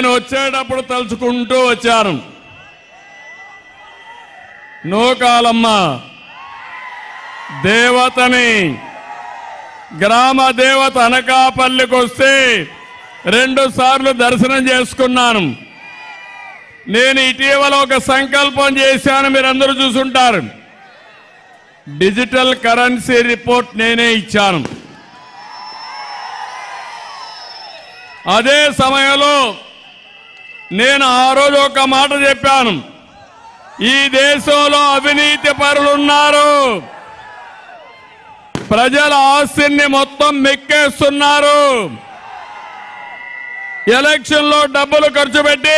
నేను వచ్చేటప్పుడు తలుచుకుంటూ వచ్చాను నూకాలమ్మ దేవతని గ్రామ దేవత అనకాపల్లికి వస్తే రెండు సార్లు దర్శనం చేసుకున్నాను నేను ఇటీవల ఒక సంకల్పం చేశాను మీరందరూ చూసుంటారు డిజిటల్ కరెన్సీ రిపోర్ట్ నేనే ఇచ్చాను అదే సమయంలో నేను ఆ రోజు ఒక మాట చెప్పాను ఈ దేశంలో అవినీతి పరులున్నారు ప్రజల ఆస్తిని మొత్తం మెక్కేస్తున్నారు ఎలక్షన్లో డబ్బులు ఖర్చు పెట్టి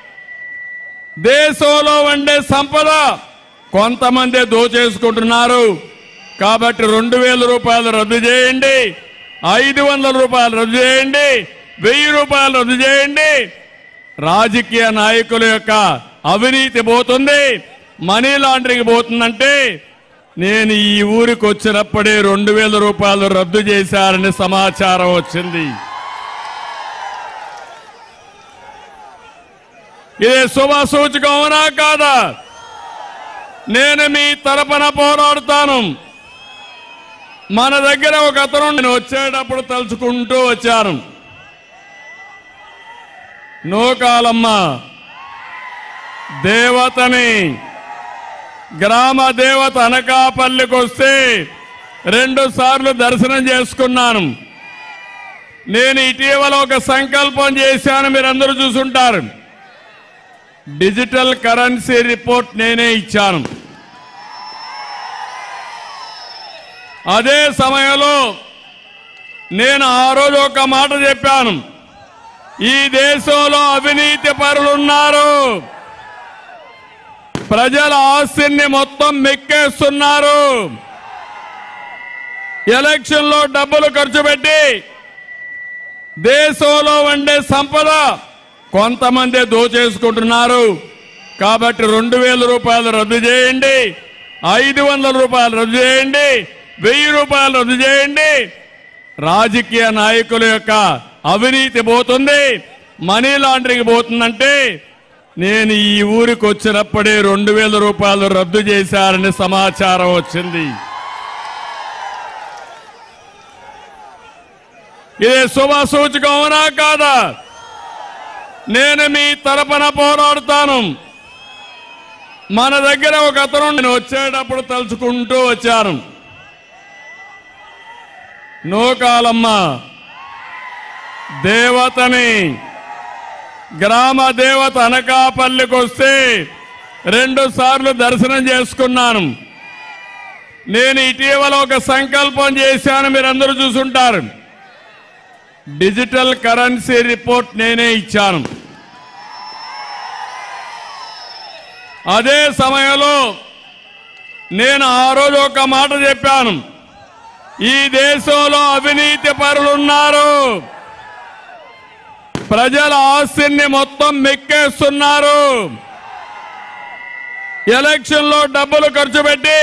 దేశంలో ఉండే సంపద కొంతమంది దోచేసుకుంటున్నారు కాబట్టి రెండు వేల రూపాయలు రద్దు చేయండి ఐదు వందల రూపాయలు రద్దు చేయండి వెయ్యి రూపాయలు రద్దు చేయండి రాజకీయ నాయకుల యొక్క అవినీతి పోతుంది మనీ లాండరింగ్ పోతుందంటే నేను ఈ ఊరికి వచ్చినప్పుడే రెండు వేల రూపాయలు రద్దు చేశారని సమాచారం వచ్చింది ఇది శుభ సూచకం అవునా కాదా నేను మీ తరపున పోరాడుతాను మన దగ్గర ఒక అతను నేను వచ్చేటప్పుడు తలుచుకుంటూ వచ్చాను నూకాలమ్మ దేవతని గ్రామ దేవత అనకాపల్లికి వస్తే రెండు సార్లు దర్శనం చేసుకున్నాను నేను ఇటీవల ఒక సంకల్పం చేశాను మీరందరూ చూసుంటారు డిజిటల్ కరెన్సీ రిపోర్ట్ నేనే ఇచ్చాను అదే సమయంలో నేను ఆ రోజు ఒక మాట చెప్పాను ఈ దేశంలో అవినీతి పరులున్నారు ప్రజల ఆస్తిని మొత్తం మెక్కేస్తున్నారు ఎలక్షన్లో డబ్బులు ఖర్చు పెట్టి దేశంలో ఉండే సంపద కొంతమంది దోచేసుకుంటున్నారు కాబట్టి రెండు వేల రూపాయలు రద్దు చేయండి ఐదు వందల రూపాయలు రద్దు చేయండి వెయ్యి రూపాయలు రద్దు చేయండి రాజకీయ నాయకుల యొక్క అవినీతి పోతుంది మనీ లాండరింగ్ పోతుందంటే నేను ఈ ఊరికి వచ్చినప్పుడే రెండు వేల రూపాయలు రద్దు చేశారని సమాచారం వచ్చింది ఇది శుభ సూచకం అవునా కాదా నేను మీ తరపున పోరాడుతాను మన దగ్గర ఒక అతను నేను వచ్చేటప్పుడు తలుచుకుంటూ వచ్చాను నూకాలమ్మ దేవతని గ్రామ దేవత అనకాపల్లికి వస్తే రెండు సార్లు దర్శనం చేసుకున్నాను నేను ఇటీవల ఒక సంకల్పం చేశాను మీరందరూ చూసుంటారు డిజిటల్ కరెన్సీ రిపోర్ట్ నేనే ఇచ్చాను అదే సమయంలో నేను ఆ రోజు ఒక మాట చెప్పాను ఈ దేశంలో అవినీతి పరులున్నారు ప్రజల ఆస్తిని మొత్తం మెక్కేస్తున్నారు ఎలక్షన్లో డబ్బులు ఖర్చు పెట్టి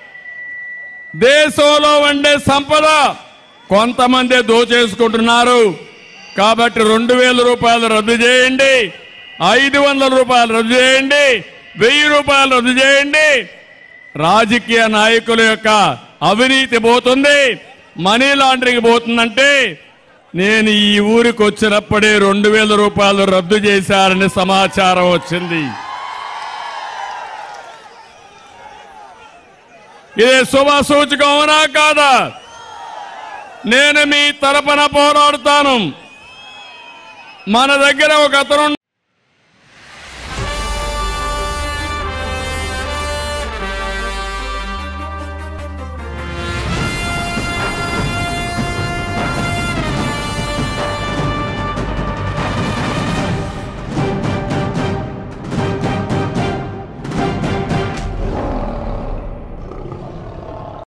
దేశంలో ఉండే సంపద కొంతమంది దోచేసుకుంటున్నారు కాబట్టి రెండు వేల రూపాయలు రద్దు చేయండి ఐదు వందల రూపాయలు రద్దు చేయండి వెయ్యి రూపాయలు రద్దు చేయండి రాజకీయ నాయకుల యొక్క అవినీతి పోతుంది మనీ లాండరింగ్ పోతుందంటే నేను ఈ ఊరికి వచ్చినప్పుడే రెండు వేల రూపాయలు రద్దు చేశారని సమాచారం వచ్చింది ఇది శుభ సూచకం అవునా కాదా నేను మీ తరపున పోరాడుతాను మన దగ్గర ఒక అతను